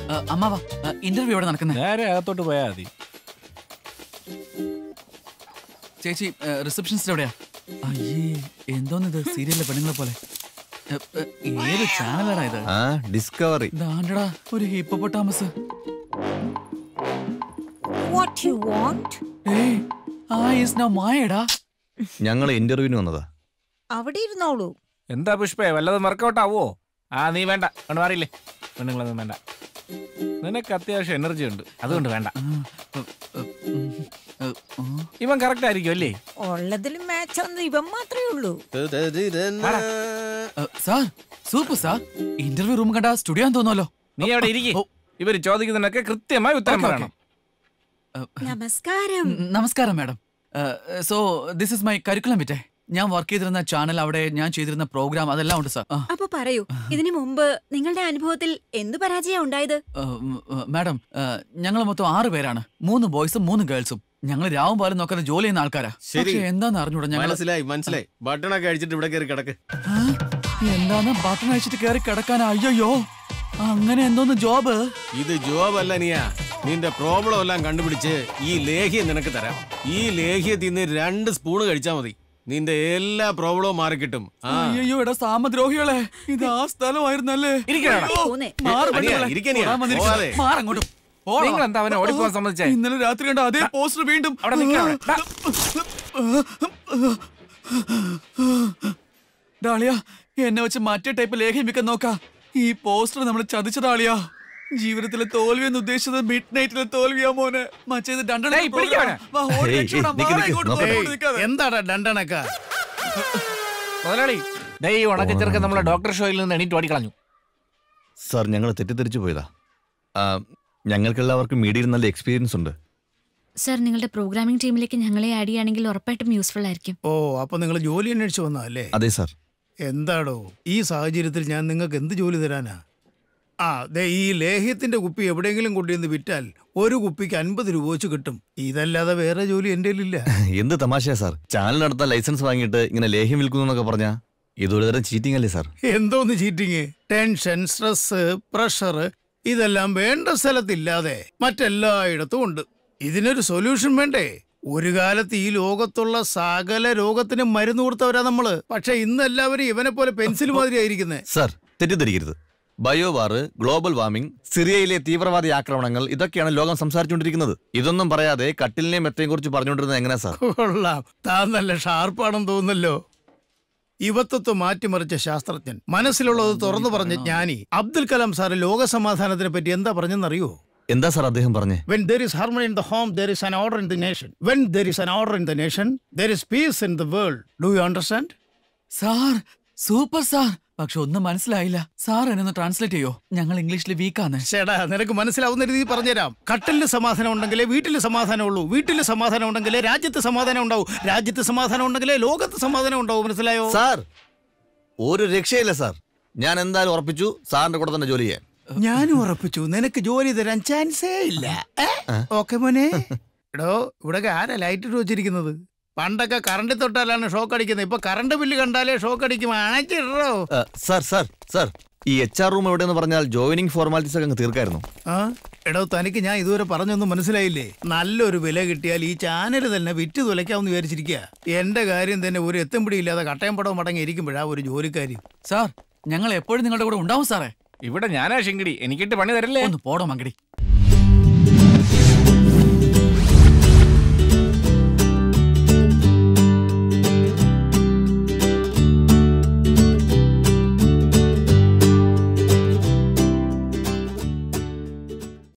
അമ്മാവാ ഇന്റർവ്യൂ എവിടെ നടക്കുന്നത് നേരെ അകത്തോട്ട് പോയാൽ മതി ചേച്ചി റിസപ്ഷനിസ്റ്റ് എവിടെയാ അയ്യേ എന്തോന്നിത് സീരിയലിലെ പെണ്ണുങ്ങളെ പോലെ ഏ, ഏ, ഏത് ചാനലാടാ ഇത് ആ ഡിസ്കവറി ദാണ്ടടാ ഒരു ഹിപ്പോപ്പൊട്ടാമസ് What you want? ഏയ് ആ ഈസ് നൗ മായടാ ഞങ്ങൾ ഇന്റർവ്യൂവിന് വന്നതാ അവിടെ ഇരുന്നോളൂ എന്താ പുഷ്പേ വല്ലതും വർക്കൗട്ട് ആവോ ആ നീ വേണ്ട കൊണ്ട് മാറിയില്ലേ പെണ്ണുങ്ങളൊന്നും വേണ്ട നിനക്ക് അത്യാവശ്യം എനർജി ഉണ്ട് അതുകൊണ്ട് വേണ്ട ഇവൻ കറക്റ്റ് ആയിരിക്കും അല്ലേ ഉള്ളതിൽ മാച്ച് ആവുന്നത് ഇവൻ മാത്രമേ ഉള്ളൂ sir super sir interview room കണ്ട സ്റ്റുഡിയോ തോന്നുമല്ലോ നീ അവിടെ ഇരിക്കും ഇവര് ചോദിക്കുന്നതിനൊക്കെ കൃത്യമായി ഉത്തരം Okay, പറയണം നമസ്കാരം നമസ്കാരം madam so this is my curriculum vitae ഞാൻ വർക്ക് ചെയ്തിരുന്ന ചാനൽ അവിടെ ഞാൻ ചെയ്തിരുന്ന പ്രോഗ്രാം അതെല്ലാം ഉണ്ട് സാർ അപ്പൊ പറയൂ ഇതിനു മുമ്പ് നിങ്ങളുടെ അനുഭവത്തിൽ എന്ത് പരാജയം ഉണ്ടായത് മാഡം ഞങ്ങൾ മൊത്തം ആറ് പേരാണ് മൂന്ന് ബോയ്സും മൂന്ന് ഗേൾസും ഞങ്ങൾ രാവും പാലും നോക്കാതെ ജോലി ചെയ്യുന്ന ആൾക്കാരാ ശരി. പക്ഷേ എന്താന്ന് അറിഞ്ഞൂടാ ഞങ്ങൾ മനസ്സിലായി മനസ്സിലായി ഭക്ഷണമൊക്കെ കഴിച്ചിട്ട് ഇവിടെ കയറി കിടക്ക് എന്താന്ന് ബട്ടൺ അയച്ചിട്ട് കയറി കിടക്കാൻ അയ്യോ അങ്ങനെ എന്തോന്ന് ജോബ് ഇത് ജോബ് അല്ല നീയാ നിന്റെ പ്രോബ്ലം എല്ലാം കണ്ടുപിടിച്ച് ഈ ലേഹ്യം നിനക്ക് തരാം ഈ ലേഹ്യത്തിൽ നിന്ന് രണ്ട് സ്പൂണ് കഴിച്ചാ മതി നിന്റെ എല്ലാ പ്രോബ്ലവും മാറിക്കിട്ടും ആ അയ്യോ എടാ സാമദ്രോഹികളെ ഇത് ആ സ്ഥലമായിരുന്നല്ലേ ഇരിക്കടാ. അയ്യോ, പോന്നെ. മാറ് അനിയാ, പെണ്ണുങ്ങളെ. ഇരിക്കനിയാ, പോരാൻ വന്നിരിക്കുന്നു. പോവാതെ. മാറങ്ങോട്ട്. പോടാ. നിങ്ങൾ എന്താ അവനെ ഓടിപ്പോവാൻ സമ്മതിച്ചേ ഇന്നലെ രാത്രി കണ്ട അതേ പോസ്റ്റർ വീണ്ടും അവിടെ നിൽക്കണം അവിടെ. ഡാ. ഡാളിയ എന്നെ വെച്ച് മറ്റേ ടൈപ്പ് ലേഖ്യം വിൽക്കാൻ നോക്കാ ഈ പോസ്റ്റർ നമ്മൾ ചതിച്ചതാളിയാ ജീവിതത്തിലെ തോൽവി എന്ന് ഉദ്ദേശിച്ചത് മിഡ് നൈറ്റിലെ തോൽവിയാ മോനെ മറ്റേത് രണ്ടെണ്ണം ഏയ്, പിടിക്ക് അവനെ. ഏയ്, ഏയ്, നിക്ക്, നിക്ക്, നോക്ക്. എന്താടാ ഡണ്ടണക്ക മുതലാളി ദേ ഈ ഉണക്ക ചെറുക്കൻ നമ്മളെ ഡോക്ടർ ഷോയിൽ നിന്ന് എണീറ്റ് ഓടിക്കളഞ്ഞു സാർ ഞങ്ങൾ തെറ്റിദ്ധരിച്ചു പോയതാ ആ, ഞങ്ങൾക്കെല്ലാവർക്കും മീഡിയയിൽ നല്ല എക്സ്പീരിയൻസ് ഉണ്ട് സർ നിങ്ങളുടെ പ്രോഗ്രാമിംഗ് ടീമിലേക്ക് ഞങ്ങളെ ആഡ് ചെയ്യുകയാണെങ്കിൽ ഉറപ്പായിട്ടും യൂസ്ഫുൾ ആയിരിക്കും ഓ അപ്പൊ നിങ്ങൾ ജോലി അന്വേഷിച്ച് വന്നതല്ലേ അതെ സാർ എന്താടോ ഈ സാഹചര്യത്തിൽ ഞാൻ നിങ്ങൾക്ക് എന്ത് ജോലി തരാനാ ആ ദേ ഈ ലേഹ്യത്തിന്റെ കുപ്പി എവിടെയെങ്കിലും കൊണ്ടുവന്ന് വിറ്റാൽ ഒരു കുപ്പിക്ക് അൻപത് രൂപ വെച്ച് കിട്ടും ഇതല്ലാതെ വേറെ ജോലി എൻ്റെ ഇല്ല എന്ത് തമാശയാ സാർ ചാനൽ നടത്താൻ ലൈസൻസ് വാങ്ങിയിട്ട് ഇങ്ങനെ ലേഹ്യം വിൽക്കുന്നു എന്നൊക്കെ പറഞ്ഞാ ഇതൊരു തരം ചീറ്റിംഗ് അല്ലേ സാർ എന്തോന്ന് ചീറ്റിങ് ടെൻഷൻ സ്ട്രെസ് പ്രഷർ ഇതെല്ലാം വേണ്ട സ്ഥലത്തില്ലാതെ മറ്റെല്ലായിടത്തും ഉണ്ട് ഇതിനൊരു സൊല്യൂഷൻ വേണ്ടേ ഒരു കാലത്ത് ഈ ലോകത്തുള്ള സകല രോഗത്തിനും മരുന്ന് കൊടുത്തവരാ നമ്മള് പക്ഷെ ഇന്ന് എല്ലാവരും ഇവനെ പോലെ പെൻസിൽ മാതിരി ആയിരിക്കുന്നത് സാർ തെറ്റിദ്ധരിക്കരുത് ബയോവാറ് ഗ്ലോബൽ വാർമിംഗ് സിറിയയിലെ തീവ്രവാദി ആക്രമണങ്ങൾ ഇതൊക്കെയാണ് ലോകം സംസാരിച്ചുകൊണ്ടിരിക്കുന്നത് ഇതൊന്നും പറയാതെ കട്ടിലിനെയും മെത്തയും കുറിച്ച് പറഞ്ഞുകൊണ്ടിരുന്നത് എങ്ങനെയാ സാർ കൊള്ളാം താൻ നല്ല ഷാർപ്പാണെന്ന് തോന്നുന്നല്ലോ യുവത്വത്തെ മാറ്റിമറിച്ച ശാസ്ത്രജ്ഞൻ മനസ്സിലുള്ളത് തുറന്നു പറഞ്ഞ ജ്ഞാനി അബ്ദുൽ കലാം സാറ് ലോക സമാധാനത്തിനെ പറ്റി എന്താ പറഞ്ഞെന്നറിയോ എന്താ സാർ അദ്ദേഹം പറഞ്ഞേ When there is harmony in the home, there is an order in the nation. When there is an order in the nation, there is peace in the world. Do you understand? Sir super sir പക്ഷെ ഒന്നും മനസ്സിലായില്ല sir എന്നെ ഒന്ന് translate ചെയ്യോ ഞങ്ങൾ ഇംഗ്ലീഷിൽ വീക്കാന്ന് ചേടാ നിനക്ക് മനസ്സിലാവുന്ന രീതിയിൽ പറഞ്ഞുതരാം കട്ടലിന് സമാധാനം ഉണ്ടെങ്കിലേ വീട്ടിൽ സമാധാനം ഉള്ളൂ വീട്ടിൽ സമാധാനം ഉണ്ടെങ്കിലേ രാജ്യത്ത് സമാധാനം ഉണ്ടാവും രാജ്യത്ത് സമാധാനം ഉണ്ടെങ്കിലേ ലോകത്ത് സമാധാനം ഉണ്ടാവും മനസ്സിലായോ സാർ ഒരു രക്ഷയില്ല സാർ ഞാൻ എന്തായാലും ഉറപ്പിച്ചു സാറിന്റെ കൂടെ തന്നെ ജോലി ചെയ്യാൻ ഞാനും ഉറപ്പിച്ചു നിനക്ക് ജോലി തരാൻ ചാൻസേ ഇല്ല ഓക്കെ മോനെ എടോ ഇവിടെ ആരാ ലൈറ്റ് ഇട്ട് വെച്ചിരിക്കുന്നത് പണ്ടൊക്കെ കറണ്ടിൽ തൊട്ടാലാണ് ഷോക്ക് അടിക്കുന്നത് ഇപ്പൊ കറണ്ട് ബില്ല് കണ്ടാലേ ഷോക്ക് അടിക്കും അണച്ചിടോ ആ, സാർ സാർ സാർ ഈ എച്ച് ആർ റൂം എവിടെയെന്ന് പറഞ്ഞാൽ ജോയിനിങ് ഫോർമാലിറ്റീസ് ഒക്കെ അങ്ങ് തീർക്കായിരുന്നു ആ എടോ തനിക്ക് ഞാൻ ഇതുവരെ പറഞ്ഞൊന്നും മനസ്സിലായില്ലേ നല്ലൊരു വില കിട്ടിയാൽ ഈ ചാനൽ തന്നെ വിറ്റ് തുലയ്ക്കാമെന്ന് വിചാരിച്ചിരിക്കുക എന്റെ കാര്യം തന്നെ ഒരു എത്തുംപിടിയില്ലാതെ കട്ടയം പടവും മടങ്ങി ഇരിക്കുമ്പോഴാ ഒരു ജോലിക്കാരി സാർ ഞങ്ങൾ എപ്പോഴും നിങ്ങളുടെ കൂടെ ഉണ്ടാവും സാറേ ഇവിടെ ഞാനാ ശിങ്കിടി എനിക്കിട്ട് പണി തരില്ലേ ഒന്ന് പോടോ മങ്കടി